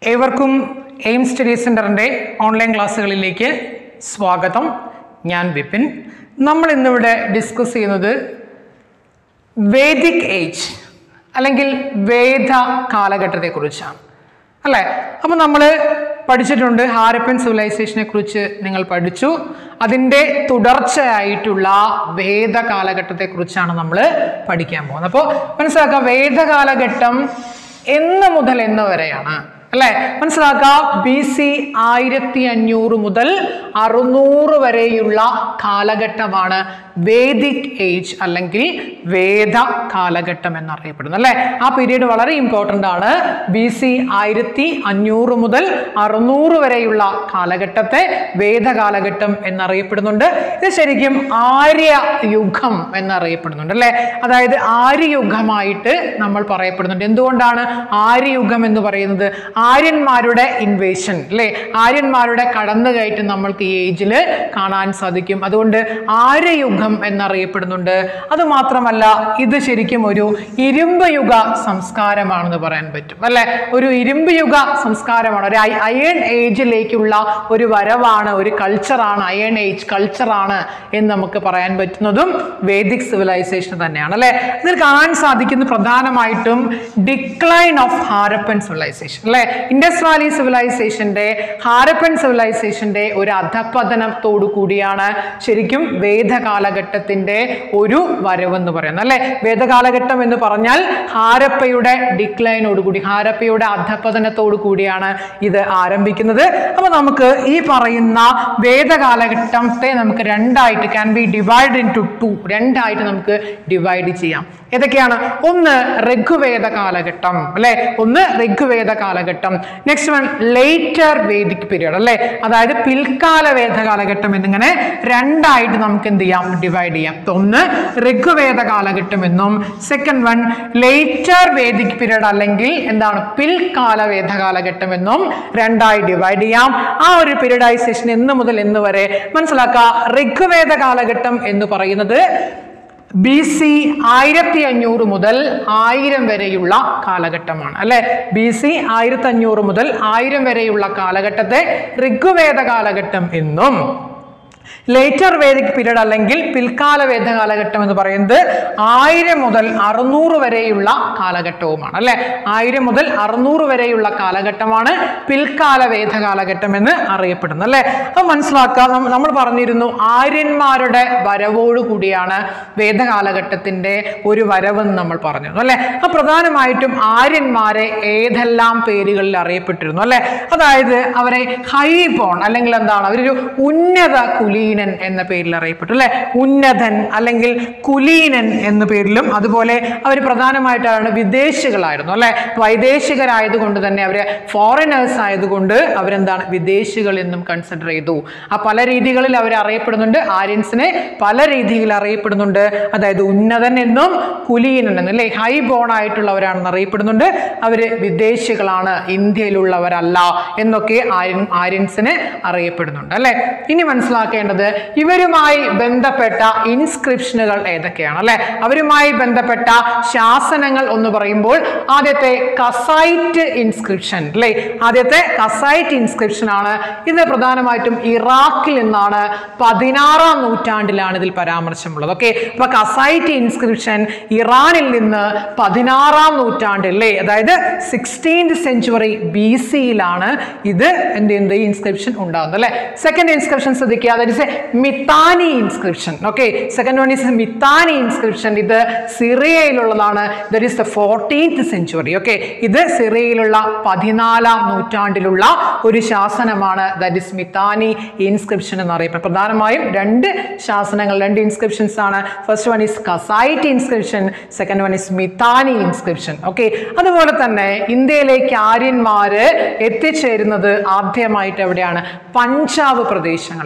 ഏവർക്കും aim study സെൻറ്ററിൻ്റെ online ക്ലാസ്സുകളിലേക്ക് സ്വാഗതം ഞാൻ വിപിൻ നമ്മൾ ഇന്നിവിടെ ഡിസ്കസ് ചെയ്യുന്നത് വേദിക് ഏജ് അല്ലെങ്കിൽ വേദ കാലഘട്ടത്തെക്കുറിച്ചാണ് അല്ലേ അപ്പോൾ നമ്മൾ പഠിച്ചിട്ടുണ്ട് ഹാരപ്പൻ സിവിലൈസേഷനെ കുറിച്ച് നിങ്ങൾ പഠിച്ചു അതിൻ്റെ തുടർച്ചയായിട്ടുള്ള വേദ കാലഘട്ടത്തെക്കുറിച്ചാണ് നമ്മൾ പഠിക്കാൻ പോകുന്നത് അപ്പോൾ മനസ്സിലാക്കുക വേദ കാലഘട്ടം എന്ന് മുതൽ എന്ന് വരെയാണ് അല്ലേ മനസ്സിലാക്കുക ബി സി ആയിരത്തി അഞ്ഞൂറ് മുതൽ അറുന്നൂറ് വരെയുള്ള കാലഘട്ടമാണ് വേദിക് ഏജ് അല്ലെങ്കിൽ വേദ കാലഘട്ടം എന്നറിയപ്പെടുന്നത് അല്ലേ ആ പീരീഡ് വളരെ ഇമ്പോർട്ടൻ്റ് ആണ് ബി സി ആയിരത്തി അഞ്ഞൂറ് മുതൽ അറുന്നൂറ് വരെയുള്ള കാലഘട്ടത്തെ വേദ കാലഘട്ടം എന്നറിയപ്പെടുന്നുണ്ട് ഇത് ശരിക്കും ആര്യ യുഗം എന്നറിയപ്പെടുന്നുണ്ട് അല്ലേ അതായത് ആര്യയുഗമായിട്ട് നമ്മൾ പറയപ്പെടുന്നുണ്ട് എന്തുകൊണ്ടാണ് ആര്യയുഗം എന്ന് പറയുന്നത് ആര്യന്മാരുടെ ഇൻവേഷൻ അല്ലേ ആര്യന്മാരുടെ കടന്നുകയറ്റം നമ്മൾക്ക് ഈ ഏജിൽ കാണാൻ സാധിക്കും അതുകൊണ്ട് ആര്യയുഗം എന്നറിയപ്പെടുന്നുണ്ട് അത് മാത്രമല്ല ഇത് ശരിക്കും ഒരു ഇരുമ്പ് യുഗ സംസ്കാരമാണെന്ന് പറയാൻ പറ്റും അല്ലെ ഒരു ഇരുമ്പ് യുഗ സംസ്കാരമാണ് ഒരു അയൺ ഏജിലേക്കുള്ള ഒരു വരവാണ് ഒരു കൾച്ചറാണ് അയൺ ഏജ് കൾച്ചറാണ് എന്ന് നമുക്ക് പറയാൻ പറ്റുന്നതും വേദിക് സിവിലൈസേഷൻ തന്നെയാണ് അല്ലെ ഇതിൽ കാണാൻ സാധിക്കുന്ന പ്രധാനമായിട്ടും ഡിക്ലൈൻ ഓഫ് ഹാരപ്പൻ സിവിലൈസേഷൻ അല്ലെ ഇൻഡസ് വാലി സിവിലൈസേഷന്റെ ഹാരപ്പൻ സിവിലൈസേഷന്റെ ഒരു അധപ്പതനത്തോടു കൂടിയാണ് ശരിക്കും വേദകാലഘട്ടത്തിന്റെ ഒരു വരവെന്ന് പറയുന്നത് അല്ലെ വേദകാലഘട്ടം എന്ന് പറഞ്ഞാൽ ഹാരപ്പയുടെ ഡിക്ലൈനോടുകൂടി ഹാരപ്പയുടെ അധപ്പതനത്തോടു കൂടിയാണ് ഇത് ആരംഭിക്കുന്നത് അപ്പൊ നമുക്ക് ഈ പറയുന്ന വേദകാലഘട്ടത്തെ നമുക്ക് രണ്ടായിട്ട് can be divide into two രണ്ടായിട്ട് നമുക്ക് ഡിവൈഡ് ചെയ്യാം ഏതൊക്കെയാണ് ഒന്ന് ഋഗ്വേദ കാലഘട്ടം അല്ലെ ഒന്ന് ഋഗ്വേദ കാലഘട്ടം next one later Vedic period അല്ലെ അതായത് പിൽക്കാല വേദ കാലഘട്ടം എന്നിങ്ങനെ രണ്ടായിട്ട് നമുക്ക് എന്ത് ചെയ്യാം ഡിവൈഡ് ചെയ്യാം ഒന്ന് ഋഗ്വേദ കാലഘട്ടം എന്നും second one later Vedic period അല്ലെങ്കിൽ എന്താണ് പിൽക്കാല വേദ കാലഘട്ടം എന്നും രണ്ടായി ഡിവൈഡ് ചെയ്യാം ആ ഒരു പീരീഡൈസേഷൻ എന്ന് മുതൽ എന്ന് വരെ മനസ്സിലാക്കുക ഋഗ്വേദ കാലഘട്ടം എന്ന് പറയുന്നത് ബി സി ആയിരത്തി അഞ്ഞൂറ് മുതൽ ആയിരം വരെയുള്ള കാലഘട്ടമാണ് അല്ലെ ബി സി ആയിരത്തി അഞ്ഞൂറ് മുതൽ ആയിരം വരെയുള്ള കാലഘട്ടത്തെ ഋഗ്വേദ കാലഘട്ടം എന്നും ലേറ്റർ വേദിക് പീരീഡ് അല്ലെങ്കിൽ പിൽക്കാല വേദ കാലഘട്ടം എന്ന് പറയുന്നത് ആയിരം മുതൽ അറുന്നൂറ് വരെയുള്ള കാലഘട്ടവുമാണ് അല്ലെ ആയിരം മുതൽ അറുന്നൂറ് വരെയുള്ള കാലഘട്ടമാണ് പിൽക്കാല വേദ കാലഘട്ടം എന്ന് അറിയപ്പെടുന്നത് അല്ലെ അത് മനസ്സിലാക്കുക നമ്മ- നമ്മൾ പറഞ്ഞിരുന്നു ആര്യന്മാരുടെ വരവോടു കൂടിയാണ് വേദകാലഘട്ടത്തിന്റെ ഒരു വരവെന്ന് നമ്മൾ പറഞ്ഞിരുന്നു അല്ലെ അപ്പൊ പ്രധാനമായിട്ടും ആര്യന്മാരെ ഏതെല്ലാം പേരുകളിൽ അറിയപ്പെട്ടിരുന്നു അല്ലെ അതായത് അവരെ ഹൈബോൺ അല്ലെങ്കിൽ എന്താണ് അവരൊരു ഉന്നത കുലീനൻ എന്ന പേരിൽ അറിയപ്പെട്ടു അല്ലെ ഉന്നതൻ അല്ലെങ്കിൽ കുലീനൻ എന്ന പേരിലും അതുപോലെ അവർ പ്രധാനമായിട്ടാണ് വിദേശികളായിരുന്നു അല്ലെ വൈദേശികരായതുകൊണ്ട് തന്നെ അവര് ഫോറിനേഴ്സ് ആയതുകൊണ്ട് അവരെന്താണ് വിദേശികൾ എന്നും കൺസിഡർ ചെയ്തു ആ പല രീതികളിൽ അവർ അറിയപ്പെടുന്നുണ്ട് ആര്യൻസിനെ പല രീതിയിൽ അറിയപ്പെടുന്നുണ്ട് അതായത് ഉന്നതൻ എന്നും കുലീനൻ എന്നും അല്ലെ ഹൈ ബോൺ ആയിട്ടുള്ളവരാണെന്ന് അറിയപ്പെടുന്നുണ്ട് അവര് വിദേശികളാണ് ഇന്ത്യയിലുള്ളവരല്ല എന്നൊക്കെ ആര്യൻ ആര്യൻസിന് അറിയപ്പെടുന്നുണ്ട് അല്ലെ ഇനി മനസ്സിലാക്കേണ്ടത് ഇവരുമായി ബന്ധപ്പെട്ട ഇൻസ്ക്രിപ്ഷനുകൾ ഏതൊക്കെയാണ് അല്ലെ അവരുമായി ബന്ധപ്പെട്ട ശാസനങ്ങൾ എന്ന് പറയുമ്പോൾ ആദ്യത്തെ കസൈറ്റ് ഇൻസ്ക്രിപ്ഷൻ അല്ലെ ആദ്യത്തെ കസൈറ്റ് ഇൻസ്ക്രിപ്ഷൻ ആണ് ഇത് പ്രധാനമായിട്ടും ഇറാഖിൽ നിന്നാണ് പതിനാറാം നൂറ്റാണ്ടിലാണ് ഇതിൽ പരാമർശമുള്ളത് ഓക്കെ അപ്പൊ കസൈറ്റ് ഇൻസ്ക്രിപ്ഷൻ ഇറാനിൽ നിന്ന് പതിനാറാം നൂറ്റാണ്ടിൽ അല്ലേ അതായത് സിക്സ്റ്റീൻത് സെഞ്ചുറി ബി സിയിലാണ് ഇത് എന്ത് ചെയ്യുന്നത് ഈ ഇൻസ്ക്രിപ്ഷൻ ഉണ്ടാകുന്നത് അല്ലെ സെക്കൻഡ് ഇൻസ്ക്രിപ്ഷൻ ശ്രദ്ധിക്കുക that is a Mitanni inscription okay second one is Mitanni inscription ഇത് സിറിയയിലുള്ളതാണ് that is the fourteenth century okay ഇത് സിറിയയിലുള്ള പതിനാലാം നൂറ്റാണ്ടിലുള്ള ഒരു ശാസനമാണ് ദറ്റ് ഇസ് മിത്താനി ഇൻസ്ക്രിപ്ഷൻ എന്ന് അറിയപ്പെടുന്നത് പ്രധാനമായും രണ്ട് ശാസനങ്ങൾ രണ്ട് ഇൻസ്ക്രിപ്ഷൻസ് ആണ് first one is Kassite inscription second one is Mitanni inscription okay അതുപോലെ തന്നെ ഇന്ത്യയിലേക്ക് ആര്യന്മാര് എത്തിച്ചേരുന്നത് ആദ്യമായിട്ട് എവിടെയാണ് പഞ്ചാബ് പ്രദേശങ്ങളിലാണ് അല്ലെ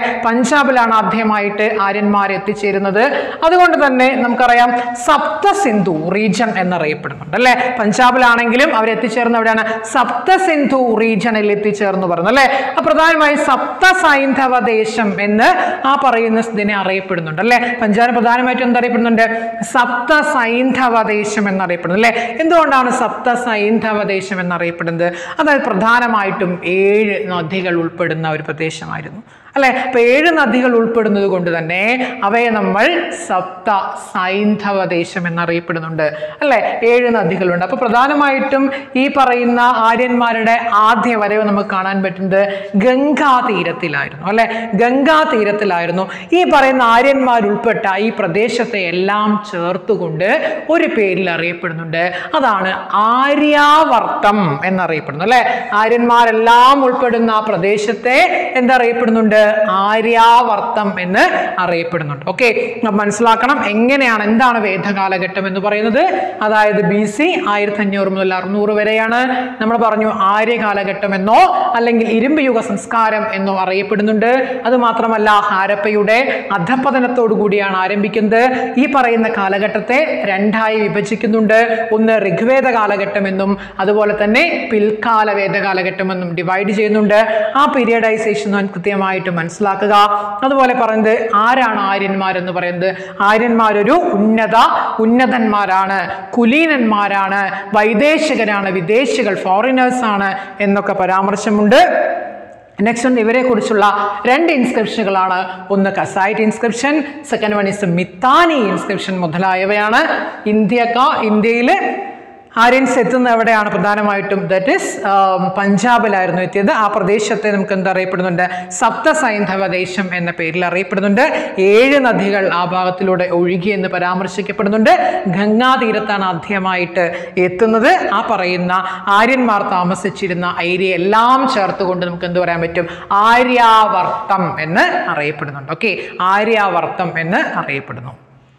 പഞ്ചാബിലാണ് ആദ്യമായിട്ട് ആര്യന്മാർ എത്തിച്ചേരുന്നത് അതുകൊണ്ട് തന്നെ നമുക്കറിയാം സപ്ത സിന്ധു റീജൻ എന്നറിയപ്പെടുന്നുണ്ട് അല്ലെ പഞ്ചാബിലാണെങ്കിലും അവർ എത്തിച്ചേർന്ന എവിടെയാണ് സപ്ത സിന്ധു റീജനിൽ എത്തിച്ചേർന്നു പറയുന്നു അല്ലെ ആ പ്രധാനമായും സപ്ത സൈന്ധവ ദേശം എന്ന് ആ പറയുന്ന ഇതിനെ അറിയപ്പെടുന്നുണ്ട് അല്ലെ പഞ്ചാബ് പ്രധാനമായിട്ടും എന്തറിയപ്പെടുന്നുണ്ട് സപ്ത സൈന്ധവ ദേശം എന്നറിയപ്പെടുന്നു അല്ലെ എന്തുകൊണ്ടാണ് സപ്ത സൈന്ധവ ദേശം എന്നറിയപ്പെടുന്നത് അതായത് പ്രധാനമായിട്ടും ഏഴ് നദികൾ ഉൾപ്പെടുന്ന ഒരു പ്രദേശമായിരുന്നു അല്ലെ അപ്പൊ ഏഴ് നദികൾ ഉൾപ്പെടുന്നത് കൊണ്ട് തന്നെ അവയെ നമ്മൾ സപ്ത സൈന്ധവ ദേശം എന്നറിയപ്പെടുന്നുണ്ട് അല്ലെ ഏഴ് നദികളുണ്ട് അപ്പൊ പ്രധാനമായിട്ടും ഈ പറയുന്ന ആര്യന്മാരുടെ ആദ്യ വരവ് നമുക്ക് കാണാൻ പറ്റുന്നത് ഗംഗാ തീരത്തിലായിരുന്നു അല്ലെ ഗംഗാ തീരത്തിലായിരുന്നു ഈ പറയുന്ന ആര്യന്മാർ ഉൾപ്പെട്ട ഈ പ്രദേശത്തെ എല്ലാം ചേർത്തുകൊണ്ട് ഒരു പേരിൽ അറിയപ്പെടുന്നുണ്ട് അതാണ് ആര്യാവർത്തം എന്നറിയപ്പെടുന്നു അല്ലെ ആര്യന്മാരെല്ലാം ഉൾപ്പെടുന്ന ആ പ്രദേശത്തെ എന്തറിയപ്പെടുന്നുണ്ട് ആര്യാവർത്തം എന്ന് അറിയപ്പെടുന്നുണ്ട് ഓക്കെ മനസ്സിലാക്കണം എങ്ങനെയാണ് എന്താണ് വേദകാലഘട്ടം എന്ന് പറയുന്നത് അതായത് ബി സി ആയിരത്തി അഞ്ഞൂറ് മുതൽ അറുന്നൂറ് വരെയാണ് നമ്മൾ പറഞ്ഞു ആര്യ കാലഘട്ടം എന്നോ അല്ലെങ്കിൽ ഇരുമ്പ് യുഗ സംസ്കാരം എന്നോ അറിയപ്പെടുന്നുണ്ട് അത് മാത്രമല്ല ഹാരപ്പയുടെ അധപതനത്തോടു കൂടിയാണ് ആരംഭിക്കുന്നത് ഈ പറയുന്ന കാലഘട്ടത്തെ രണ്ടായി വിഭജിക്കുന്നുണ്ട് ഒന്ന് ഋഗ്വേദ കാലഘട്ടം എന്നും അതുപോലെ തന്നെ പിൽക്കാല വേദ കാലഘട്ടം എന്നും ഡിവൈഡ് ചെയ്യുന്നുണ്ട് ആ പീരിയഡൈസേഷൻ നാം കൃത്യമായിട്ട് മനസ്സിലാക്കുക അതുപോലെ പറയുന്നത് ആരാണ് ആര്യന്മാർ എന്ന് പറയുന്നത് ആര്യന്മാരൊരു ഉന്നത ഉന്നതന്മാരാണ് കുലീനന്മാരാണ് വൈദേശികരാണ് വിദേശികൾ ഫോറിനേഴ്സ് ആണ് എന്നൊക്കെ പരാമർശമുണ്ട് നെക്സ്റ്റ് ഒന്ന് ഇവരെ കുറിച്ചുള്ള രണ്ട് ഇൻസ്ക്രിപ്ഷനുകളാണ് ഒന്ന് Kassite inscription second one is Mitanni inscription മുതലായവയാണ് ഇന്ത്യക്ക ഇന്ത്യയിൽ ആര്യൻസ് എത്തുന്ന എവിടെയാണ് പ്രധാനമായിട്ടും ദറ്റ് ഇസ് പഞ്ചാബിലായിരുന്നു എത്തിയത് ആ പ്രദേശത്തെ നമുക്ക് എന്താ അറിയപ്പെടുന്നുണ്ട് സപ്ത സൈന്ധവ ദേശം എന്ന പേരിൽ അറിയപ്പെടുന്നുണ്ട് ഏഴ് നദികൾ ആ ഭാഗത്തിലൂടെ ഒഴുകി എന്ന് പരാമർശിക്കപ്പെടുന്നുണ്ട് ഗംഗാ തീരത്താണ് ആദ്യമായിട്ട് എത്തുന്നത് ആ പറയുന്ന ആര്യന്മാർ താമസിച്ചിരുന്ന ഏരിയ എല്ലാം ചേർത്തുകൊണ്ട് നമുക്ക് എന്ത് പറയാൻ പറ്റും ആര്യാവർത്തം എന്ന് അറിയപ്പെടുന്നുണ്ട് ഓക്കെ ആര്യാവർത്തം എന്ന് അറിയപ്പെടുന്നു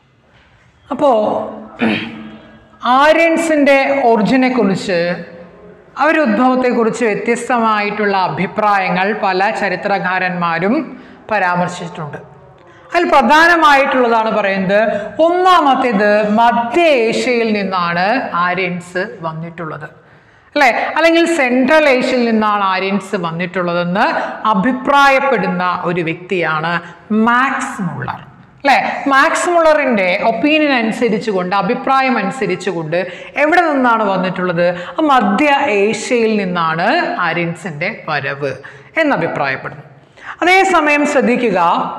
അപ്പോൾ ആര്യൻസിൻ്റെ ഒറിജിനെ കുറിച്ച് അവരുടെ ഉദ്ഭവത്തെക്കുറിച്ച് വ്യത്യസ്തമായിട്ടുള്ള അഭിപ്രായങ്ങൾ പല ചരിത്രകാരന്മാരും പരാമർശിച്ചിട്ടുണ്ട് അതിൽ പ്രധാനമായിട്ടുള്ളതാണ് പറയുന്നത് ഒന്നാമത്തേത് മധ്യ ഏഷ്യയിൽ നിന്നാണ് ആര്യൻസ് വന്നിട്ടുള്ളത് അല്ലെ അല്ലെങ്കിൽ സെൻട്രൽ ഏഷ്യയിൽ നിന്നാണ് ആര്യൻസ് വന്നിട്ടുള്ളതെന്ന് അഭിപ്രായപ്പെടുന്ന ഒരു വ്യക്തിയാണ് മാക്സ് മുള്ളർ അല്ലെ മാക്സ് മുള്ളറിന്റെ ഒപ്പീനിയൻ അനുസരിച്ചുകൊണ്ട് അഭിപ്രായം അനുസരിച്ചുകൊണ്ട് എവിടെ നിന്നാണ് വന്നിട്ടുള്ളത് ആ മധ്യ ഏഷ്യയിൽ നിന്നാണ് ആര്യൻസിന്റെ വരവ് എന്ന് അഭിപ്രായപ്പെടുന്നു അതേസമയം ശ്രദ്ധിക്കുക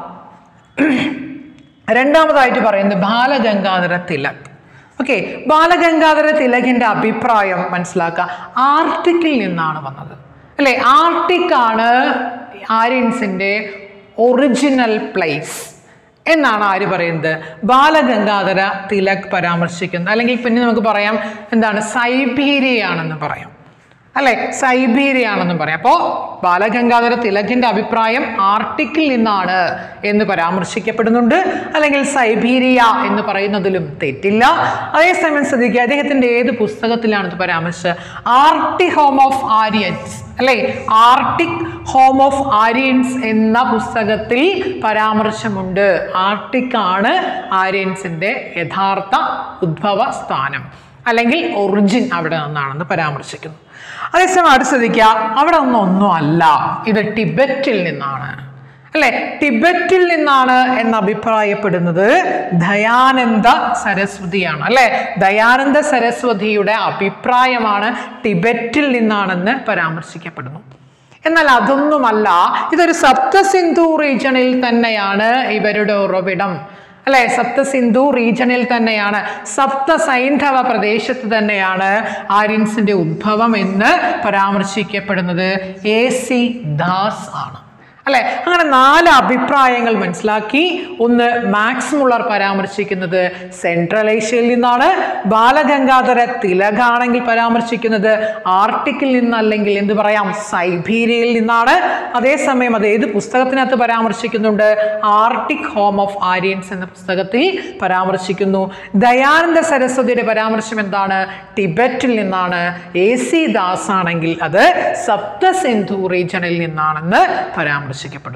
രണ്ടാമതായിട്ട് പറയുന്നത് ബാലഗംഗാധര തിലക് ഓക്കെ ബാലഗംഗാധര തിലകിന്റെ അഭിപ്രായം മനസ്സിലാക്കുക ആർട്ടിക്കിൽ നിന്നാണ് വന്നത് അല്ലെ ആർട്ടിക് ആണ് ആര്യൻസിന്റെ ഒറിജിനൽ പ്ലേസ് എന്നാണ് ആര് പറയുന്നത് ബാലഗംഗാധര തിലക് പരാമർശിക്കുന്നത് അല്ലെങ്കിൽ പിന്നെ നമുക്ക് പറയാം എന്താണ് സൈബീരിയ ആണെന്ന് പറയാം അല്ലെ സൈബീരിയ ആണെന്നും പറയാം അപ്പോൾ ബാലഗംഗാധര തിലകിന്റെ അഭിപ്രായം ആർട്ടിക്കിൽ നിന്നാണ് എന്ന് പരാമർശിക്കപ്പെടുന്നുണ്ട് അല്ലെങ്കിൽ സൈബീരിയ എന്ന് പറയുന്നതിലും തെറ്റില്ല അതേസമയം ശ്രദ്ധിക്കുക അദ്ദേഹത്തിന്റെ ഏത് പുസ്തകത്തിലാണ് ഇത് പരാമർശിച്ചത് ആർട്ടി ഹോം ഓഫ് ആര്യൻസ് അല്ലെ ആർട്ടിക് ഹോം ഓഫ് ആര്യൻസ് എന്ന പുസ്തകത്തിൽ പരാമർശമുണ്ട് ആർട്ടിക് ആണ് ആര്യൻസിന്റെ യഥാർത്ഥ ഉദ്ഭവ സ്ഥാനം അല്ലെങ്കിൽ ഒറിജിൻ അവിടെ നിന്നാണെന്ന് പരാമർശിക്കുന്നു അതേസമയം അടുത്ത് ശ്രദ്ധിക്കുക അവിടെ ഒന്നും ഒന്നും അല്ല ഇത് ടിബറ്റിൽ നിന്നാണ് അല്ലെ ടിബറ്റിൽ നിന്നാണ് എന്ന് അഭിപ്രായപ്പെടുന്നത് ദയാനന്ദ സരസ്വതിയാണ് അല്ലെ ദയാനന്ദ സരസ്വതിയുടെ അഭിപ്രായമാണ് ടിബറ്റിൽ നിന്നാണെന്ന് പരാമർശിക്കപ്പെടുന്നു എന്നാൽ അതൊന്നുമല്ല ഇതൊരു സപ്തസിന്ധു റീജണിൽ തന്നെയാണ് ഇവരുടെ ഉറവിടം അല്ലെ സപ്തസിന്ധു റീജണിൽ തന്നെയാണ് സപ്ത സൈന്ധവ പ്രദേശത്ത് തന്നെയാണ് ആര്യൻസിന്റെ ഉദ്ഭവം എന്ന് പരാമർശിക്കപ്പെടുന്നത് എ സി ദാസ് ആണ് അല്ലെ അങ്ങനെ നാല് അഭിപ്രായങ്ങൾ മനസ്സിലാക്കി ഒന്ന് മാക്സ് മുള്ളർ പരാമർശിക്കുന്നത് സെൻട്രൽ ഏഷ്യയിൽ നിന്നാണ് ബാലഗംഗാധര തിലകാണെങ്കിൽ പരാമർശിക്കുന്നത് ആർട്ടിക്കിൽ നിന്നല്ലെങ്കിൽ എന്ത് പറയാം സൈബീരിയയിൽ നിന്നാണ് അതേസമയം അത് ഏത് പുസ്തകത്തിനകത്ത് പരാമർശിക്കുന്നുണ്ട് ആർട്ടിക് ഹോം ഓഫ് ആര്യൻസ് എന്ന പുസ്തകത്തിൽ പരാമർശിക്കുന്നു ദയാനന്ദ സരസ്വതിയുടെ പരാമർശം എന്താണ് ടിബറ്റിൽ നിന്നാണ് എ സി ദാസ് ആണെങ്കിൽ അത് സപ്തസിന്ധു റീജണിൽ നിന്നാണെന്ന് പരാമർശിക്കപ്പെടുന്നു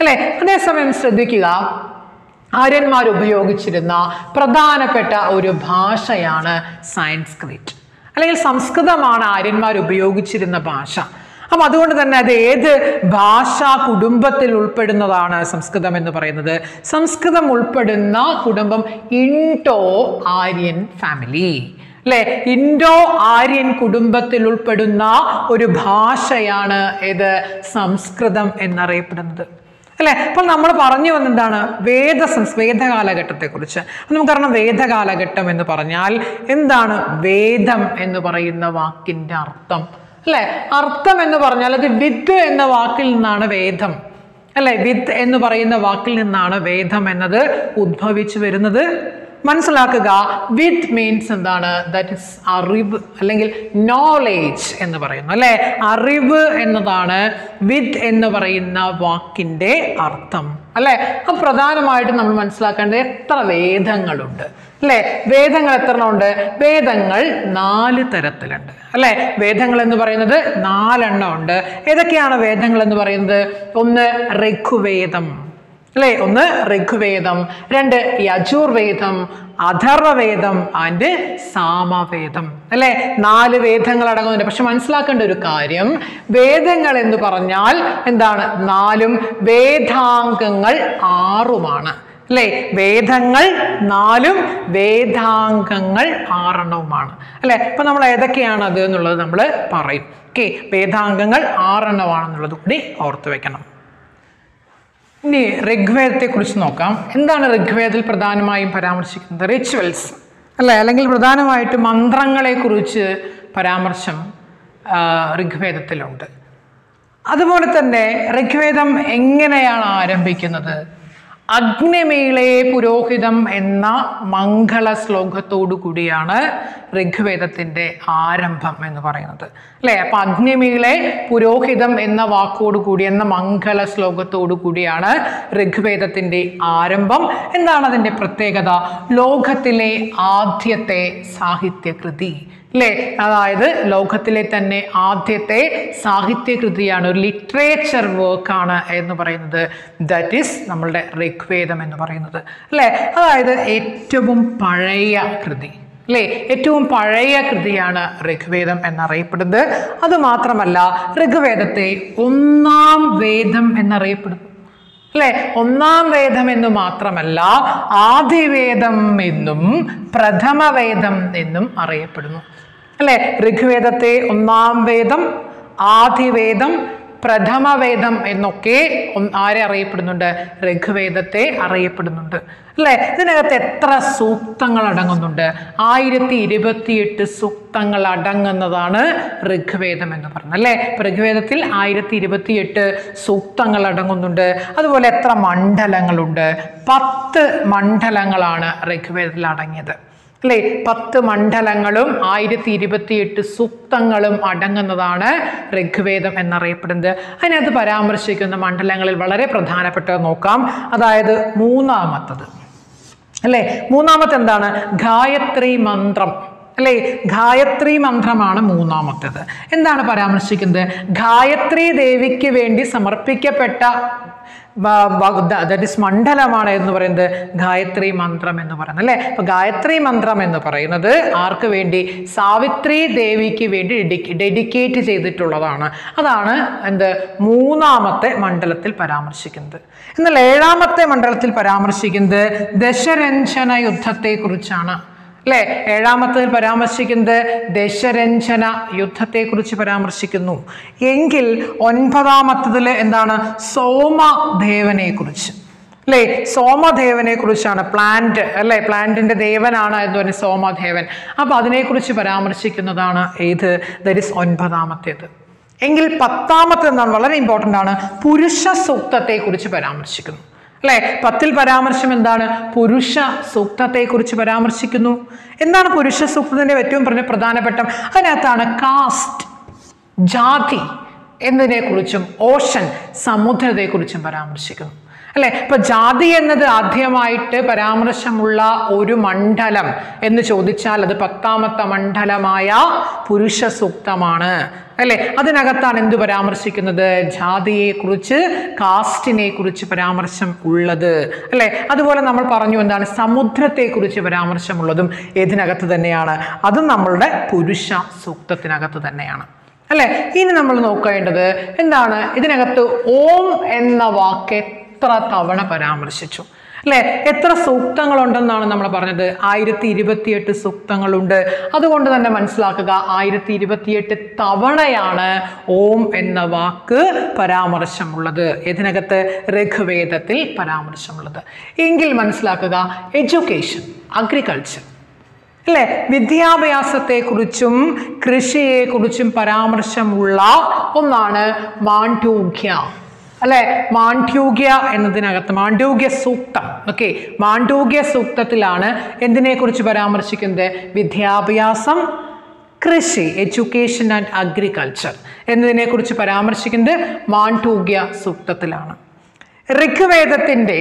അല്ലെ അതേസമയം ശ്രദ്ധിക്കുക ആര്യന്മാർ ഉപയോഗിച്ചിരുന്ന പ്രധാനപ്പെട്ട ഒരു ഭാഷയാണ് സാൻസ്ക്രിറ്റ് അല്ലെങ്കിൽ സംസ്കൃതമാണ് ആര്യന്മാർ ഉപയോഗിച്ചിരുന്ന ഭാഷ അപ്പം അതുകൊണ്ട് തന്നെ അത് ഏത് ഭാഷാ കുടുംബത്തിൽ ഉൾപ്പെടുന്നതാണ് സംസ്കൃതം എന്ന് പറയുന്നത് സംസ്കൃതം ഉൾപ്പെടുന്ന കുടുംബം ഇൻഡോ ആര്യൻ ഫാമിലി അല്ലെ ഇൻഡോ ആര്യൻ കുടുംബത്തിൽ ഉൾപ്പെടുന്ന ഒരു ഭാഷയാണ് ഇത് സംസ്കൃതം എന്നറിയപ്പെടുന്നത് അല്ലെ അപ്പോൾ നമ്മൾ പറഞ്ഞു വന്നെന്താണ് വേദ സംസ് വേദകാലഘട്ടത്തെക്കുറിച്ച് അപ്പോൾ നമുക്കറിയാം വേദകാലഘട്ടം എന്ന് പറഞ്ഞാൽ എന്താണ് വേദം എന്ന് പറയുന്ന വാക്കിൻ്റെ അർത്ഥം അല്ലെ അർത്ഥം എന്ന് പറഞ്ഞാൽ അത് വിത്ത് എന്ന വാക്കിൽ നിന്നാണ് വേദം അല്ലെ വിത്ത് എന്ന് പറയുന്ന വാക്കിൽ നിന്നാണ് വേദം എന്നത് ഉദ്ഭവിച്ചു വരുന്നത് മനസ്സിലാക്കുക വിത്ത് മീൻസ് എന്താണ് ദാറ്റ് ഇസ് അറിവ് അല്ലെങ്കിൽ നോളേജ് എന്ന് പറയുന്നു അല്ലെ അറിവ് എന്നതാണ് വിത്ത് എന്ന് പറയുന്ന വാക്കിൻ്റെ അർത്ഥം അല്ലെ അപ്പം പ്രധാനമായിട്ടും നമ്മൾ മനസ്സിലാക്കേണ്ടത് എത്ര വേദങ്ങളുണ്ട് അല്ലെ വേദങ്ങൾ എത്ര ഉണ്ട് വേദങ്ങൾ നാല് തരത്തിലുണ്ട് അല്ലെ വേദങ്ങൾ എന്ന് പറയുന്നത് നാലെണ്ണം ഉണ്ട് ഏതൊക്കെയാണ് വേദങ്ങൾ എന്ന് പറയുന്നത് ഒന്ന് ഋഗ്വേദം അല്ലേ ഒന്ന് ഋഗ്വേദം രണ്ട് യജുർവേദം അഥർവവേദം ആൻഡ് സാമവേദം അല്ലെ നാല് വേദങ്ങൾ അടങ്ങുന്നുണ്ട് പക്ഷെ മനസ്സിലാക്കേണ്ട ഒരു കാര്യം വേദങ്ങൾ എന്ന് പറഞ്ഞാൽ എന്താണ് നാലും വേദാംഗങ്ങൾ ആറുമാണ് അല്ലേ വേദങ്ങൾ നാലും വേദാംഗങ്ങൾ ആറെണ്ണവുമാണ് അല്ലെ അപ്പൊ നമ്മൾ ഏതൊക്കെയാണ് അത് എന്നുള്ളത് നമ്മൾ പറയും ഓക്കെ വേദാംഗങ്ങൾ ആറെണ്ണമാണെന്നുള്ളത് കൂടി ഓർത്തു വെക്കണം ഇനി ഋഗ്വേദത്തെ കുറിച്ച് നോക്കാം എന്താണ് ഋഗ്വേദത്തിൽ പ്രധാനമായും പരാമർശിക്കുന്നത് റിച്വൽസ് അല്ലേ അല്ലെങ്കിൽ പ്രധാനമായിട്ടും മന്ത്രങ്ങളെക്കുറിച്ച് പരാമർശം ആ, ഋഗ്വേദത്തിലുണ്ട് അതുപോലെ തന്നെ ഋഗ്വേദം എങ്ങനെയാണ് ആരംഭിക്കുന്നത് അഗ്നിമേളെ പുരോഹിതം എന്ന മംഗള ശ്ലോകത്തോടു കൂടിയാണ് ഋഗ്വേദത്തിൻ്റെ ആരംഭം എന്ന് പറയുന്നത് അല്ലേ അപ്പം അഗ്നിമേളെ പുരോഹിതം എന്ന വാക്കോടു കൂടി എന്ന മംഗള ശ്ലോകത്തോടു കൂടിയാണ് ഋഗ്വേദത്തിൻ്റെ ആരംഭം എന്താണ് അതിൻ്റെ പ്രത്യേകത ലോകത്തിലെ ആദ്യത്തെ സാഹിത്യകൃതി അല്ലേ അതായത് ലോകത്തിലെ തന്നെ ആദ്യത്തെ സാഹിത്യകൃതിയാണ് ഒരു ലിറ്ററേച്ചർ വർക്കാണ് എന്ന് പറയുന്നത് ദറ്റ് ഈസ് നമ്മളുടെ ഋഗ്വേദം എന്ന് പറയുന്നത് അല്ലേ അതായത് ഏറ്റവും പഴയ കൃതി അല്ലേ ഏറ്റവും പഴയ കൃതിയാണ് ഋഗ്വേദം എന്നറിയപ്പെടുന്നത് അതുമാത്രമല്ല ഋഗ്വേദത്തെ ഒന്നാം വേദം എന്നറിയപ്പെടുന്നു അല്ലെ ഒന്നാം വേദം എന്ന് മാത്രമല്ല ആദിവേദം എന്നും പ്രഥമവേദം എന്നും അറിയപ്പെടുന്നു അല്ലെ ഋഗ്വേദത്തെ ഒന്നാം വേദം ആദിവേദം പ്രഥമവേദം എന്നൊക്കെ ഒന്ന് ആരെ അറിയപ്പെടുന്നുണ്ട് ഋഗ്വേദത്തെ അറിയപ്പെടുന്നുണ്ട് അല്ലേ ഇതിനകത്ത് എത്ര സൂക്തങ്ങൾ അടങ്ങുന്നുണ്ട് ആയിരത്തി ഇരുപത്തിയെട്ട് സൂക്തങ്ങൾ അടങ്ങുന്നതാണ് ഋഗ്വേദം എന്ന് പറയുന്നത് അല്ലേ ഇപ്പൊ ഋഗ്വേദത്തിൽ ആയിരത്തി ഇരുപത്തിയെട്ട് സൂക്തങ്ങൾ അടങ്ങുന്നുണ്ട് അതുപോലെ എത്ര മണ്ഡലങ്ങളുണ്ട് പത്ത് മണ്ഡലങ്ങളാണ് ഋഗ്വേദത്തിൽ അടങ്ങിയത് അല്ലേ പത്ത് മണ്ഡലങ്ങളും ആയിരത്തി ഇരുപത്തിയെട്ട് സൂക്തങ്ങളും അടങ്ങുന്നതാണ് ഋഗ്വേദം എന്നറിയപ്പെടുന്നത് അതിനകത്ത് പരാമർശിക്കുന്ന മണ്ഡലങ്ങളിൽ വളരെ പ്രധാനപ്പെട്ടത് നോക്കാം അതായത് മൂന്നാമത്തത് അല്ലേ മൂന്നാമത്തെ എന്താണ് ഗായത്രി മന്ത്രം അല്ലേ ഗായത്രി മന്ത്രമാണ് മൂന്നാമത്തേത് എന്താണ് പരാമർശിക്കുന്നത് ഗായത്രി ദേവിക്ക് വേണ്ടി സമർപ്പിക്കപ്പെട്ട ദറ്റ് ഇസ് മണ്ഡലമാണ് എന്ന് പറയുന്നത് ഗായത്രി മന്ത്രം എന്ന് പറയുന്നത് അല്ലേ അപ്പൊ ഗായത്രി മന്ത്രം എന്ന് പറയുന്നത് ആർക്ക് വേണ്ടി സാവിത്രി ദേവിക്ക് വേണ്ടി ഡെഡിക്കേറ്റ് ചെയ്തിട്ടുള്ളതാണ് അതാണ് എന്ത് മൂന്നാമത്തെ മണ്ഡലത്തിൽ പരാമർശിക്കുന്നത് എന്നാൽ ഏഴാമത്തെ മണ്ഡലത്തിൽ പരാമർശിക്കുന്നത് ദശരഞ്ജന യുദ്ധത്തെക്കുറിച്ചാണ് അല്ലേ ഏഴാമത്തതിൽ പരാമർശിക്കുന്നത് ദശരഞ്ജന യുദ്ധത്തെക്കുറിച്ച് പരാമർശിക്കുന്നു എങ്കിൽ ഒൻപതാമത്തതിൽ എന്താണ് സോമദേവനെ കുറിച്ച് അല്ലേ സോമദേവനെ കുറിച്ചാണ് പ്ലാന്റ് അല്ലേ പ്ലാന്റിന്റെ ദേവനാണ് എന്ന് പറഞ്ഞ സോമദേവൻ അപ്പൊ അതിനെക്കുറിച്ച് പരാമർശിക്കുന്നതാണ് ഏത് ദരിസ് ഒൻപതാമത്തേത് എങ്കിൽ പത്താമത്തെ എന്താണ് വളരെ ഇമ്പോർട്ടൻ്റ് ആണ് പുരുഷ സൂക്തത്തെ കുറിച്ച് പരാമർശിക്കുന്നു അല്ലെ പത്തിൽ പരാമർശം എന്താണ് പുരുഷ സൂക്തത്തെ കുറിച്ച് പരാമർശിക്കുന്നു എന്താണ് പുരുഷ സൂക്തത്തിന്റെ ഏറ്റവും പറഞ്ഞ പ്രധാനപ്പെട്ട അതിനകത്താണ് കാസ്റ്റ് ജാതി എന്നതിനെക്കുറിച്ചും ഓഷൻ സമുദ്രത്തെക്കുറിച്ചും പരാമർശിക്കുന്നു അല്ലെ ഇപ്പൊ ജാതി എന്നത് ആദ്യമായിട്ട് പരാമർശമുള്ള ഒരു മണ്ഡലം എന്ന് ചോദിച്ചാൽ അത് പത്താമത്തെ മണ്ഡലമായ പുരുഷ സൂക്തമാണ് അല്ലെ അതിനകത്താണ് എന്ത് പരാമർശിക്കുന്നത് ജാതിയെ കുറിച്ച് കാസ്റ്റിനെ കുറിച്ച് പരാമർശം ഉള്ളത് അല്ലെ അതുപോലെ നമ്മൾ പറഞ്ഞു എന്താണ് സമുദ്രത്തെ കുറിച്ച് പരാമർശമുള്ളതും ഏതിനകത്ത് തന്നെയാണ് അതും നമ്മളുടെ പുരുഷ സൂക്തത്തിനകത്ത് തന്നെയാണ് അല്ലെ ഇനി നമ്മൾ നോക്കേണ്ടത് എന്താണ് ഇതിനകത്ത് ഓം എന്ന വാക്ക് എത്ര തവണ പരാമർശിച്ചു അല്ലെ എത്ര സൂക്തങ്ങളുണ്ടെന്നാണ് നമ്മൾ പറഞ്ഞത് ആയിരത്തി ഇരുപത്തിയെട്ട് സൂക്തങ്ങളുണ്ട് അതുകൊണ്ട് തന്നെ മനസ്സിലാക്കുക ആയിരത്തി ഇരുപത്തിയെട്ട് തവണയാണ് ഓം എന്ന വാക്ക് പരാമർശമുള്ളത് ഇതിനകത്ത് ഋഗ്വേദത്തിൽ പരാമർശമുള്ളത് എങ്കിൽ മനസ്സിലാക്കുക എഡ്യൂക്കേഷൻ അഗ്രികൾച്ചർ അല്ലെ വിദ്യാഭ്യാസത്തെക്കുറിച്ചും കൃഷിയെക്കുറിച്ചും പരാമർശമുള്ള ഒന്നാണ് മാണ്ഡൂക്യ അല്ലെ മാണ്ഡ്യൂക്യ എന്നതിനകത്ത് മാണ്ഡൂക്യ സൂക്തം ഓക്കെ മാണ്ഡൂക്യ സൂക്തത്തിലാണ് എന്തിനെക്കുറിച്ച് പരാമർശിക്കുന്നത് വിദ്യാഭ്യാസം കൃഷി എഡ്യൂക്കേഷൻ ആൻഡ് അഗ്രികൾച്ചർ എന്നതിനെക്കുറിച്ച് പരാമർശിക്കുന്നത് മാണ്ഡൂക്യ സൂക്തത്തിലാണ് ഋഗ്വേദത്തിൻ്റെ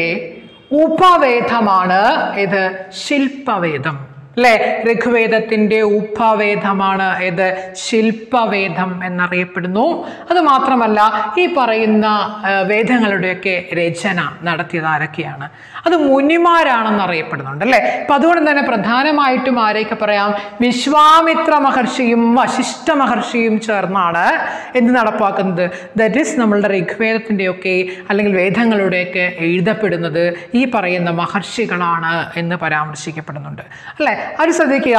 ഉപവേദമാണ് ഇത് ശില്പവേദം അല്ലെ ഋഗ്വേദത്തിന്റെ ഉപവേദമാണ് ഇത് ശില്പവേദം എന്നറിയപ്പെടുന്നു അത് മാത്രമല്ല ഈ പറയുന്ന ആ, വേദങ്ങളുടെയൊക്കെ രചന നടത്തിയത് ആരൊക്കെയാണ് അത് മുനിമാരാണെന്ന് അറിയപ്പെടുന്നുണ്ട് അല്ലെ അപ്പൊ അതുകൊണ്ട് തന്നെ പ്രധാനമായിട്ടും ആരെയൊക്കെ പറയാം വിശ്വാമിത്ര മഹർഷിയും വശിഷ്ഠ മഹർഷിയും ചേർന്നാണ് എന്ത് നടപ്പാക്കുന്നത് ദറ്റ് ഈസ് നമ്മളുടെ ഋഗ്വേദത്തിൻ്റെയൊക്കെ അല്ലെങ്കിൽ വേദങ്ങളുടെയൊക്കെ എഴുതപ്പെടുന്നത് ഈ പറയുന്ന മഹർഷികളാണ് എന്ന് പരാമർശിക്കപ്പെടുന്നുണ്ട് അല്ലേ അത് ശ്രദ്ധിക്കുക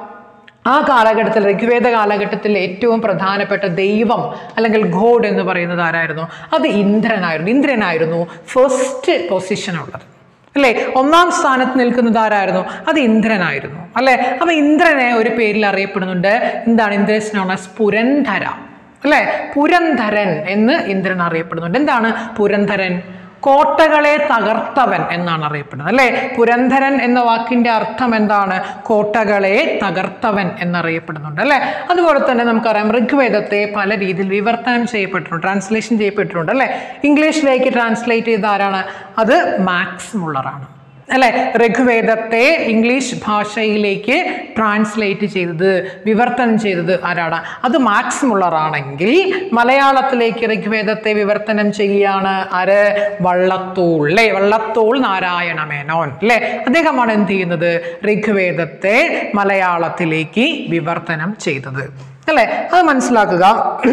ആ കാലഘട്ടത്തിൽ ഋഗ്വേദ കാലഘട്ടത്തിൽ ഏറ്റവും പ്രധാനപ്പെട്ട ദൈവം അല്ലെങ്കിൽ ഗോഡ് എന്ന് പറയുന്നത് ആരായിരുന്നു അത് ഇന്ദ്രനായിരുന്നു ഇന്ദ്രനായിരുന്നു ഫസ്റ്റ് പൊസിഷനുള്ളത് അല്ലേ ഒന്നാം സ്ഥാനത്ത് നിൽക്കുന്നത് ആരായിരുന്നു അത് ഇന്ദ്രനായിരുന്നു അല്ലേ അപ്പൊ ഇന്ദ്രനെ ഒരു പേരിൽ അറിയപ്പെടുന്നുണ്ട് എന്താണ് ഇന്ദ്രസ് നോൺ ആസ് പുരന്ധര അല്ലേ പുരന്ധരൻ എന്ന് ഇന്ദ്രൻ അറിയപ്പെടുന്നുണ്ട് എന്താണ് പുരന്ധരൻ കോട്ടകളെ തകർത്തവൻ എന്നാണ് അറിയപ്പെടുന്നത് അല്ലേ പുരന്ധരൻ എന്ന വാക്കിന്റെ അർത്ഥം എന്താണ് കോട്ടകളെ തകർത്തവൻ എന്നറിയപ്പെടുന്നുണ്ട് അല്ലേ അതുപോലെ തന്നെ നമുക്കറിയാം ഋഗ്വേദത്തെ പല രീതിയിൽ വിവർത്തനം ചെയ്യപ്പെട്ടിട്ടുണ്ട് ട്രാൻസ്ലേഷൻ ചെയ്യപ്പെട്ടിട്ടുണ്ട് അല്ലേ ഇംഗ്ലീഷിലേക്ക് ട്രാൻസ്ലേറ്റ് ചെയ്ത ആരാണ് അത് മാക്സ് മുള്ളറാണ് അല്ലെ ഋഗ്വേദത്തെ ഇംഗ്ലീഷ് ഭാഷയിലേക്ക് ട്രാൻസ്ലേറ്റ് ചെയ്തത് വിവർത്തനം ചെയ്തത് ആരാണ് അത് മാക്സ് മുള്ളറാണെങ്കിൽ മലയാളത്തിലേക്ക് ഋഗ്വേദത്തെ വിവർത്തനം ചെയ്യുകയാണ് ആര് വള്ളത്തോൾ അല്ലേ വള്ളത്തോൾ നാരായണ മേനോൻ അല്ലേ അദ്ദേഹമാണ് എന്ത് ചെയ്യുന്നത് ഋഗ്വേദത്തെ മലയാളത്തിലേക്ക് വിവർത്തനം ചെയ്തത് അല്ലേ അത് മനസ്സിലാക്കുക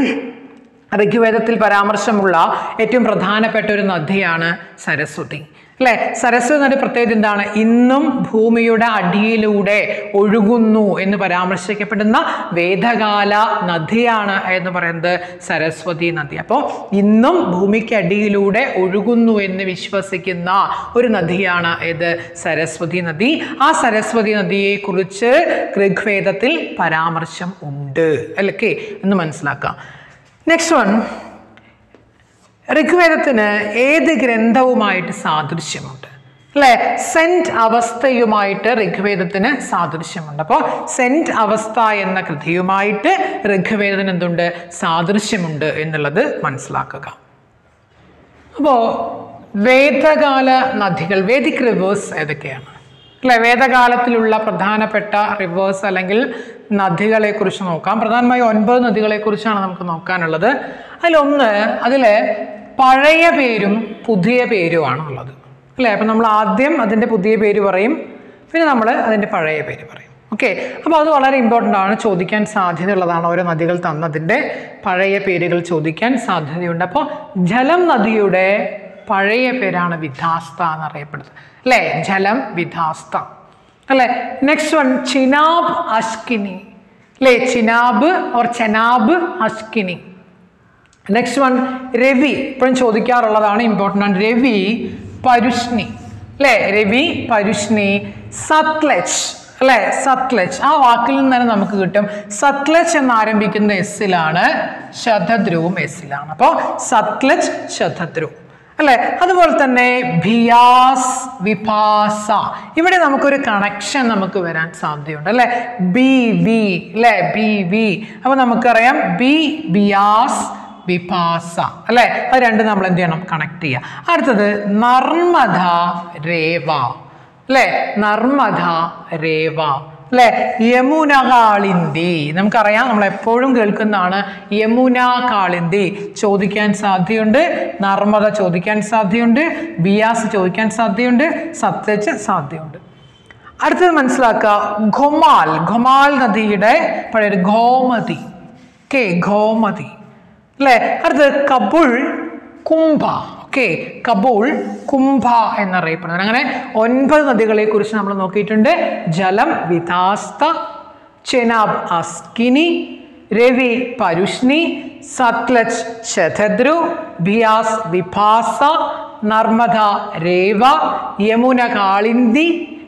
ഋഗ്വേദത്തിൽ പരാമർശമുള്ള ഏറ്റവും പ്രധാനപ്പെട്ട ഒരു നദിയാണ് സരസ്വതി അല്ലെ സരസ്വതി നദി പ്രത്യേകത എന്താണ് ഇന്നും ഭൂമിയുടെ അടിയിലൂടെ ഒഴുകുന്നു എന്ന് പരാമർശിക്കപ്പെടുന്ന വേദകാല നദിയാണ് എന്ന് പറയുന്നത് സരസ്വതി നദി അപ്പോൾ ഇന്നും ഭൂമിക്ക് അടിയിലൂടെ ഒഴുകുന്നു എന്ന് വിശ്വസിക്കുന്ന ഒരു നദിയാണ് ഇത് സരസ്വതി നദി ആ സരസ്വതി നദിയെക്കുറിച്ച് ഋഗ്വേദത്തിൽ പരാമർശം ഉണ്ട് അല്ലേ എന്ന് മനസ്സിലാക്കാം നെക്സ്റ്റ് വൺ ഋഗ്വേദത്തിന് ഏത് ഗ്രന്ഥവുമായിട്ട് സാദൃശ്യമുണ്ട് അല്ലേ സെന്റ് അവസ്ഥയുമായിട്ട് ഋഗ്വേദത്തിന് സാദൃശ്യമുണ്ട് അപ്പോൾ സെന്റ് അവസ്ഥ എന്ന കൃതിയുമായിട്ട് ഋഗ്വേദത്തിന് എന്തുണ്ട് സാദൃശ്യമുണ്ട് എന്നുള്ളത് മനസ്സിലാക്കുക അപ്പോൾ വേദകാല നദികൾ വേദിക് റിവേഴ്സ് ഏതൊക്കെയാണ് അല്ലെ വേദകാലത്തിലുള്ള പ്രധാനപ്പെട്ട റിവേഴ്സ് അല്ലെങ്കിൽ നദികളെ കുറിച്ച് നോക്കാം പ്രധാനമായും ഒൻപത് നദികളെ കുറിച്ചാണ് നമുക്ക് നോക്കാനുള്ളത് അതിലൊന്ന് അതിൽ പഴയ പേരും പുതിയ പേരുമാണ് ഉള്ളത് അല്ലേ അപ്പം നമ്മൾ ആദ്യം അതിൻ്റെ പുതിയ പേര് പറയും പിന്നെ നമ്മൾ അതിൻ്റെ പഴയ പേര് പറയും ഓക്കെ അപ്പോൾ അത് വളരെ ഇമ്പോർട്ടൻ്റ് ആണ് ചോദിക്കാൻ സാധ്യതയുള്ളതാണ് ഓരോ നദികൾ തന്നതിൻ്റെ പഴയ പേരുകൾ ചോദിക്കാൻ സാധ്യതയുണ്ട് അപ്പോൾ ജലം നദിയുടെ പഴയ പേരാണ് വിധാസ്ത എന്നറിയപ്പെടുന്നത് അല്ലേ ജലം വിധാസ്ത അല്ലേ നെക്സ്റ്റ് വൺ ചിനാബ് അഷ്കിനി അല്ലേ Chenab or Chenab Asikni next one Ravi ഇപ്പോഴും ചോദിക്കാറുള്ളതാണ് ഇമ്പോർട്ടൻ്റ് ആണ് രവി പരുഷ്ണി അല്ലേ രവി പരുഷ്ണി സത്ലജ് അല്ലേ സത്ലജ് ആ വാക്കിൽ നിന്ന് തന്നെ നമുക്ക് കിട്ടും സത്ലജ് എന്ന് ആരംഭിക്കുന്ന എസ്സിലാണ് ശതദ്രുവും എസ്സിലാണ് അപ്പോൾ സത്ലജ് ശതദ്രു അല്ലെ അതുപോലെ തന്നെ ഭിയാസ് വിഭാസ ഇവിടെ നമുക്കൊരു കണക്ഷൻ നമുക്ക് വരാൻ സാധ്യതയുണ്ട് അല്ലെ ബി വി അല്ലെ ബി വി അപ്പൊ നമുക്കറിയാം ബി ബിയാസ് വിഭാസ അല്ലെ അത് രണ്ട് നമ്മൾ എന്ത് ചെയ്യണം കണക്ട് ചെയ്യുക അടുത്തത് നർമ്മദ രേവ അല്ലെ നർമ്മദ രേവ അല്ലെ യമുന കാളിന്തി നമുക്കറിയാം നമ്മൾ എപ്പോഴും കേൾക്കുന്നതാണ് യമുന കാളിന്തി ചോദിക്കാൻ സാധ്യതയുണ്ട് നർമ്മദ ചോദിക്കാൻ സാധ്യതയുണ്ട് ബിയാസ് ചോദിക്കാൻ സാധ്യതയുണ്ട് സത്യച്ച് സാധ്യതയുണ്ട് അടുത്തത് മനസ്സിലാക്കുക ഘൊമാൽ ഘൊമാൽ നദിയുടെ പഴയ ഗോമതി ഓക്കെ ഗോമതി അല്ലേ അടുത്തത് കബുൾ കുംഭ ഓക്കെ കബൂൾ കുംഭ എന്നറിയപ്പെടുന്നത് അങ്ങനെ ഒൻപത് നദികളെ കുറിച്ച് നമ്മൾ നോക്കിയിട്ടുണ്ട് ജലം വിതാസ്ത ചെനാബ് അസ്കിനി രവി പരുഷ്ണി സത്ലജ് ശതദ്രു ബിയാസ് വിഭാസ നർമ്മദ രേവ യമുന കാളിന്തി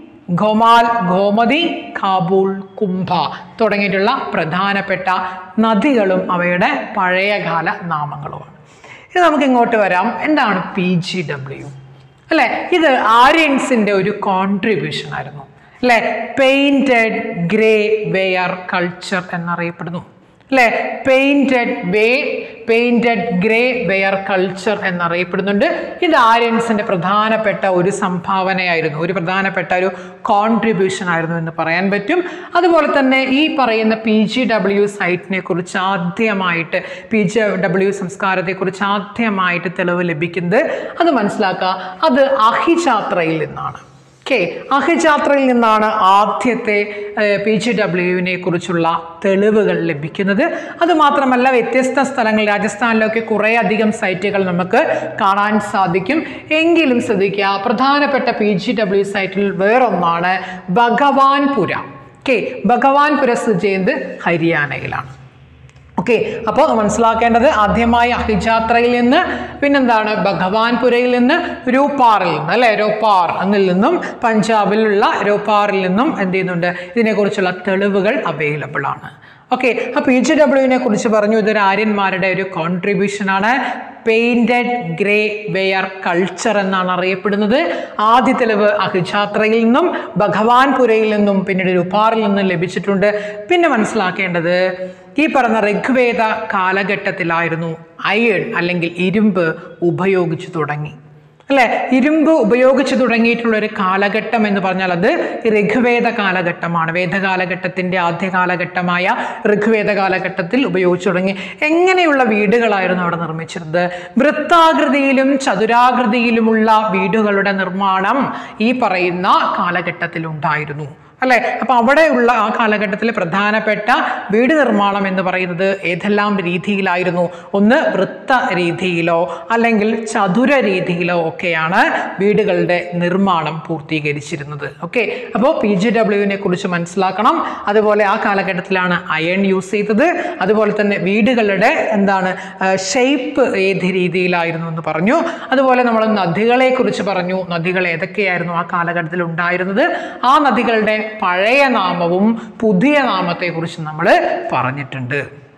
ഘൊമാൽ ഗോമതി കാബൂൾ കുംഭ തുടങ്ങിയിട്ടുള്ള പ്രധാനപ്പെട്ട നദികളും അവയുടെ പഴയകാല നാമങ്ങളുമാണ് ഇനി നമുക്ക് ഇങ്ങോട്ട് വരാം എന്താണ് പി ജി ഡബ്ല്യു അല്ലെ ഇത് ആര്യൻസിന്റെ ഒരു കോൺട്രിബ്യൂഷൻ ആയിരുന്നു അല്ലെ പെയിന്റഡ് ഗ്രേ വെയർ കൾച്ചർ എന്നറിയപ്പെടുന്നു അല്ലെ painted way painted grey ware culture എന്നറിയപ്പെടുന്നുണ്ട് ഇത് ആര്യൻസിന്റെ പ്രധാനപ്പെട്ട ഒരു സംഭാവനയായിരുന്നു ഒരു പ്രധാനപ്പെട്ട ഒരു കോൺട്രിബ്യൂഷൻ ആയിരുന്നു എന്ന് പറയാൻ പറ്റും അതുപോലെ തന്നെ ഈ പറയുന്ന പി ജി ഡബ്ല്യു സൈറ്റിനെ കുറിച്ച് ആദ്യമായിട്ട് പി ജി ഡബ്ല്യു സംസ്കാരത്തെക്കുറിച്ച് ആദ്യമായിട്ട് തെളിവ് ലഭിക്കുന്നത് അത് മനസ്സിലാക്കുക അത് അഹിചാത്രയിൽ നിന്നാണ് ഓക്കെ അഹിജാത്രയിൽ നിന്നാണ് ആദ്യത്തെ പി ജി ഡബ്ല്യുവിനെ കുറിച്ചുള്ള തെളിവുകൾ ലഭിക്കുന്നത് അതുമാത്രമല്ല വ്യത്യസ്ത സ്ഥലങ്ങൾ രാജസ്ഥാനിലൊക്കെ കുറേ അധികം സൈറ്റുകൾ നമുക്ക് കാണാൻ സാധിക്കും എങ്കിലും ശ്രദ്ധിക്കുക പ്രധാനപ്പെട്ട പി ജി ഡബ്ല്യു സൈറ്റിൽ വേറൊന്നാണ് ഭഗവാൻപുര ഓക്കെ ഭഗവാൻപുര സ്ഥിതി ചെയ്യുന്നത് ഹരിയാനയിലാണ് ഓക്കെ അപ്പോൾ മനസ്സിലാക്കേണ്ടത് ആദ്യമായി അഹിജാത്രയിൽ നിന്ന് പിന്നെന്താണ് ഭഗവാൻപുരയിൽ നിന്ന് രൂപാറിൽ നിന്ന് അല്ലെ രോപ്പാർ എന്നിൽ നിന്നും പഞ്ചാബിലുള്ള രോപ്പാറിൽ നിന്നും എന്ത് ചെയ്യുന്നുണ്ട് ഇതിനെക്കുറിച്ചുള്ള തെളിവുകൾ അവൈലബിൾ ആണ് ഓക്കെ അപ്പോൾ പി ജി ഡബ്ല്യുവിനെ കുറിച്ച് പറഞ്ഞു ഇതൊരു ആര്യന്മാരുടെ ഒരു കോൺട്രിബ്യൂഷൻ ആണ് പെയിന്റഡ് ഗ്രേ വെയർ കൾച്ചർ എന്നാണ് അറിയപ്പെടുന്നത് ആദ്യ തെളിവ് അഹിജാത്രയിൽ നിന്നും ഭഗവാൻപുരയിൽ നിന്നും പിന്നീട് രുപാറിൽ നിന്നും ലഭിച്ചിട്ടുണ്ട് പിന്നെ മനസ്സിലാക്കേണ്ടത് ഈ പറഞ്ഞ ഋഗ്വേദ കാലഘട്ടത്തിലായിരുന്നു അയൺ അല്ലെങ്കിൽ ഇരുമ്പ് ഉപയോഗിച്ചു തുടങ്ങി അല്ലെ ഇരുമ്പ് ഉപയോഗിച്ചു തുടങ്ങിയിട്ടുള്ള ഒരു കാലഘട്ടം എന്ന് പറഞ്ഞാൽ അത് ഋഗ്വേദ കാലഘട്ടമാണ് വേദകാലഘട്ടത്തിന്റെ ആദ്യ കാലഘട്ടമായ ഋഗ്വേദ കാലഘട്ടത്തിൽ ഉപയോഗിച്ചു തുടങ്ങി എങ്ങനെയുള്ള വീടുകളായിരുന്നു അവിടെ നിർമ്മിച്ചിരുന്നത് വൃത്താകൃതിയിലും ചതുരാകൃതിയിലുമുള്ള വീടുകളുടെ നിർമ്മാണം ഈ പറയുന്ന കാലഘട്ടത്തിൽ ഉണ്ടായിരുന്നു അല്ലെ അപ്പൊ അവിടെയുള്ള ആ കാലഘട്ടത്തിൽ പ്രധാനപ്പെട്ട വീട് നിർമ്മാണം എന്ന് പറയുന്നത് ഏതെല്ലാം രീതിയിലായിരുന്നു ഒന്ന് വൃത്ത രീതിയിലോ അല്ലെങ്കിൽ ചതുര രീതിയിലോ ഒക്കെയാണ് വീടുകളുടെ നിർമ്മാണം പൂർത്തീകരിച്ചിരുന്നത് ഓക്കെ അപ്പോൾ പി ജി ഡബ്ല്യുവിനെ കുറിച്ച് മനസ്സിലാക്കണം അതുപോലെ ആ കാലഘട്ടത്തിലാണ് അയൺ യൂസ് ചെയ്തത് അതുപോലെ തന്നെ വീടുകളുടെ എന്താണ് ഷേപ്പ് ഏത് രീതിയിലായിരുന്നു എന്ന് പറഞ്ഞു അതുപോലെ നമ്മൾ നദികളെ കുറിച്ച് പറഞ്ഞു നദികൾ ഏതൊക്കെയായിരുന്നു ആ കാലഘട്ടത്തിൽ ഉണ്ടായിരുന്നത് ആ നദികളുടെ പഴയ നാമവും പുതിയ നാമത്തെക്കുറിച്ച് നമ്മൾ പറഞ്ഞിട്ടുണ്ട്